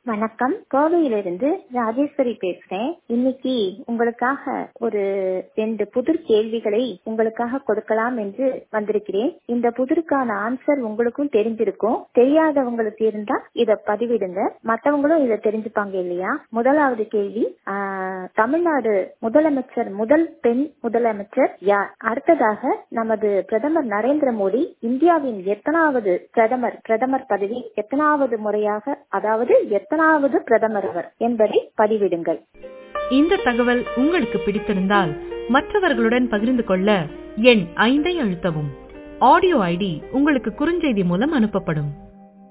வணக்கம் கோவையிலிருந்து ராஜேஸ்வரி பேசுறேன் இன்னைக்கு உங்களுக்காக ஒரு ரெண்டு புதிர் கேள்விகளை உங்களுக்காக கொடுக்கலாம் என்று வந்திருக்கிறேன் இந்த புதிருக்கான ஆன்சர் உங்களுக்கும் தெரிஞ்சிருக்கும் தெரியாதவங்களுக்கு இருந்தா இத பதிவிடுங்க மத்தவங்களும் இத தெரிஞ்சுப்பாங்க இல்லையா முதலாவது கேள்வி ஆஹ், தமிழ்நாடு முதலமைச்சர் முதல் பெண் முதலமைச்சர் யார் அடுத்ததாக நமது பிரதமர் நரேந்திர மோடி இந்தியாவின் எத்தனாவது பிரதமர் பிரதமர் பதவி எத்தனாவது முறையாக அதாவது எத்தனாவது பிரதமர் அவர் என்பதை பதிவிடுங்கள் இந்த தகவல் உங்களுக்கு பிடித்திருந்தால் மற்றவர்களுடன் பகிர்ந்து கொள்ள எண் ஐந்தை அழுத்தவும் ஆடியோ ஐடி உங்களுக்கு குறுஞ்செய்தி மூலம் அனுப்பப்படும்